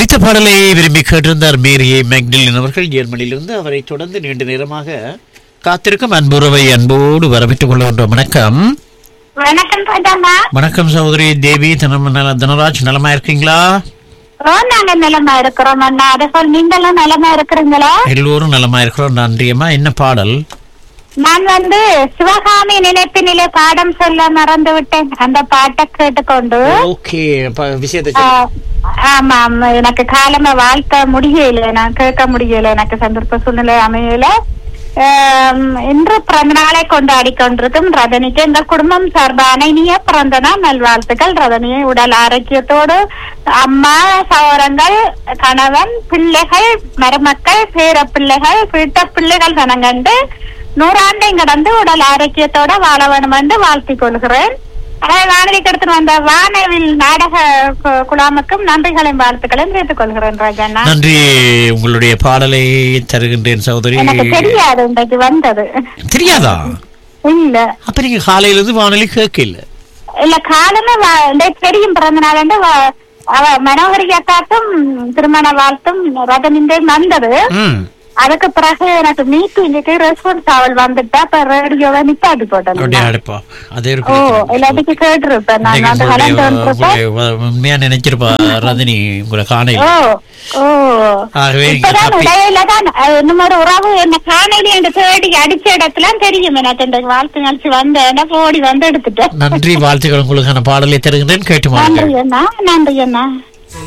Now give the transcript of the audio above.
ஒலித்த பாடலை விரும்பி கேட்டிருந்தார் மேரியை மேக்டிலின் அவர்கள் ஜெர்மனியிலிருந்து அவரை தொடர்ந்து நீண்ட நேரமாக காத்திருக்கும் அன்புறவை அன்போடு வரவேற்றுக் கொள்கின்றோம் வணக்கம் வணக்கம் ராஜாமா வணக்கம் சகோதரி தேவி தனம் நல தனராஜ் நலமா இருக்கீங்களா ஓ நாங்க நிலமா இருக்கிறோம் அண்ணா அதை சொல் நீங்களும் நிலமா இருக்கிறீங்களா எல்லோரும் நலமா இருக்கிறோம் நன்றியம்மா என்ன பாடல் நான் வந்து சிவகாமி நினைப்பினிலே பாடம் சொல்ல மறந்து விட்டேன் அந்த பாட்டை கேட்டுக்கொண்டு ஓகே விஷயத்தை ஆ, சொல்லு. ஆமாம் எனக்கு காலமா வாழ்த்த முடியல நான் கேட்க முடியல எனக்கு சந்தர்ப்ப சூழ்நிலை அமையல ஆம், இன்று பிறந்த நாளை கொண்டாடி கொண்டிருக்கும் ரதனிக்கு இந்த குடும்பம் சார்பான இனிய பிறந்த நாள் நல்வாழ்த்துக்கள் ரதனியை உடல் ஆரோக்கியத்தோடு அம்மா சகோதரங்கள் கணவன் பிள்ளைகள் மருமக்கள் பேர பிள்ளைகள் வீட்ட பிள்ளைகள் தனங்கண்டு நூறாண்டையும் கடந்து உடல் ஆரோக்கியத்தோட வாழ வேண்டும் என்று வாழ்த்திக் கொள்கிறேன் அதாவது வானொலிக்கு எடுத்து வந்த வானவில் நாடக கு- குழாமுக்கும் நன்றிகளையும் வாழ்த்துக்களையும் தெரிவித்துக் கொள்கிறேன் ராஜண்ணா நன்றி உங்களுடைய பாடலை தருகின்றேன் சகோதரி எனக்கு தெரியாது இன்றைக்கு வந்தது தெரியாதா இல்ல அப்ப நீங்க காலையில இருந்து வானொலி கேட்கல இல்ல காலமே வ- இன்றைக்கு தெரியும் பிறந்த நாள் அவ மனோகரி அக்காக்கும் திருமண வாழ்த்தும் ரதனின்றே வந்தது ம் அதுக்கு பிறகு எனக்கு மீட்டிங்குக்கு ரெஸ்பான்ஸ் அவள் வந்துட்டா அப்ப ரேடியோவை நிப்பாட்டி போட்டேன் அப்படியே அடைப்பா அதே ஓ எல்லாத்துக்கு கேட்டிருப்பேன் நான் வந்து கலந்து வந்திருப்பேன் உண்மையா நினைச்சிருப்பா ரஜினி உங்களை ஓ காணையில் ஓ ஆகவே இங்க இப்பதான் தப்பி- இடையில தான் இன்னும் ஒரு உறவு என்ன காணையில என்று தேடி அடிச்ச இடத்துல தெரியும் எனக்கு இந்த வாழ்த்து நினைச்சு வந்தேன் ஓடி வந்து எடுத்துட்டேன் நன்றி வாழ்த்துக்கள் உங்களுக்கான பாடலை தருகின்றேன் கேட்டு நன்றி மாறுங்கள் அண்ணா நன்றி அண்ணா